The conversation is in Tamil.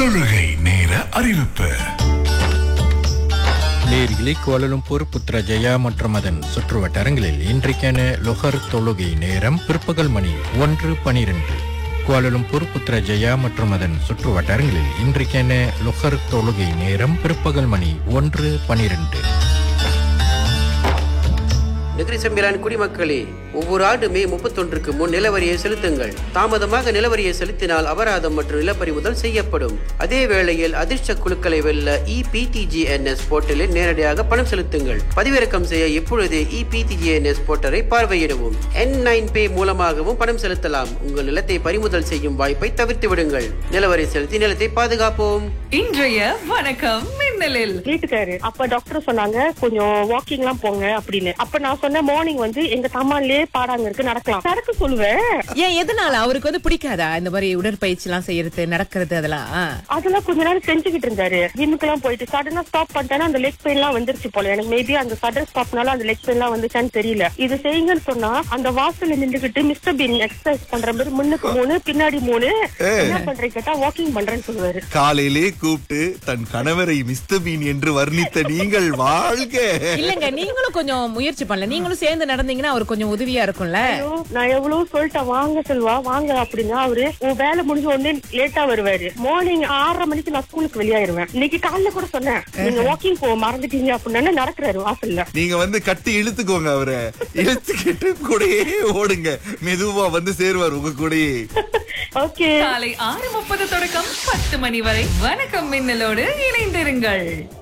தொழுகை நேர அறிவிப்பு நேரிலே கோலலும்பூர் புத்ரஜயா மற்றும் அதன் சுற்றுவட்டாரங்களில் இன்றைக்கான லொஹர் தொழுகை நேரம் பிற்பகல் மணி ஒன்று பனிரெண்டு கோலலும்பூர் புத்ரஜயா மற்றும் அதன் சுற்றுவட்டாரங்களில் இன்றைக்கான லொஹர் தொழுகை நேரம் பிற்பகல் மணி ஒன்று பனிரெண்டு நெகிரி செம்பிலான் குடிமக்களே ஒவ்வொரு ஆண்டு மே முப்பத்தொன்றுக்கு முன் நிலவரியை செலுத்துங்கள் தாமதமாக நிலவரியை செலுத்தினால் அபராதம் மற்றும் நிலப்பறிமுதல் செய்யப்படும் அதே வேளையில் அதிர்ஷ்ட குழுக்களை வெல்ல இபிடிஜிஎன்எஸ் போர்ட்டலில் நேரடியாக பணம் செலுத்துங்கள் பதிவிறக்கம் செய்ய இப்பொழுதே இபிடிஜிஎன்எஸ் போர்ட்டலை பார்வையிடவும் என் நைன் பே மூலமாகவும் பணம் செலுத்தலாம் உங்கள் நிலத்தை பறிமுதல் செய்யும் வாய்ப்பை தவிர்த்து விடுங்கள் நிலவரி செலுத்தி நிலத்தை பாதுகாப்போம் இன்றைய வணக்கம் மின்னலில் வீட்டுக்காரு அப்ப டாக்டர் சொன்னாங்க கொஞ்சம் வாக்கிங் எல்லாம் போங்க அப்படின்னு அப்ப நான் சொன்னேன் மார்னிங் வந்து எங்க தம்மாலே பாடாங்க இருக்கு நடக்கலாம் நடக்க சொல்லுவேன் ஏன் எதனால அவருக்கு வந்து பிடிக்காதா இந்த மாதிரி உடற்பயிற்சி எல்லாம் செய்யறது நடக்கிறது அதெல்லாம் அதெல்லாம் கொஞ்ச நேரம் செஞ்சுக்கிட்டு இருந்தாரு ஜிம்முக்கு எல்லாம் போயிட்டு சடனா ஸ்டாப் பண்ணிட்டேன்னா அந்த லெக் பெயின் எல்லாம் வந்துருச்சு போல எனக்கு மேபி அந்த சடன் ஸ்டாப்னால அந்த லெக் பெயின் எல்லாம் வந்துச்சான்னு தெரியல இது செய்யுங்கன்னு சொன்னா அந்த வாசல்ல நின்றுகிட்டு மிஸ்டர் பீன் எக்ஸசைஸ் பண்ற மாதிரி முன்னுக்கு மூணு பின்னாடி மூணு என்ன பண்றேன் கேட்டா வாக்கிங் பண்றேன்னு சொல்லுவாரு காலையிலே கூப்பிட்டு தன் கணவரை மிஸ்டர் பீன் என்று வர்ணித்த நீங்கள் வாழ்க இல்லங்க நீங்களும் கொஞ்சம் முயற்சி பண்ணல நீங்களும் சேர்ந்து நடந்தீங்கன்னா அவர் கொஞ்சம் உதவியா இருக்கும்ல ஐயோ, நான் எவ்வளவு சொல்லிட்டேன் வாங்க செல்வா வாங்க அப்படின்னா அவரு உன் வேலை முடிஞ்ச உடனே லேட்டா வருவாரு மார்னிங் ஆறரை மணிக்கு நான் ஸ்கூலுக்கு வெளியாயிருவேன் இன்னைக்கு காலைல கூட சொன்னேன் நீங்க வாக்கிங் போக மறந்துட்டீங்க அப்படின்னா நடக்கிறாரு வாசல்ல நீங்க வந்து கட்டி இழுத்துக்கோங்க அவரை இழுத்துக்கிட்டு கூடயே ஓடுங்க மெதுவா வந்து சேருவார் உங்க கூடயே ஓகே காலை ஆறு முப்பது தொடக்கம் பத்து மணி வரை வணக்கம் மின்னலோடு இணைந்திருங்கள்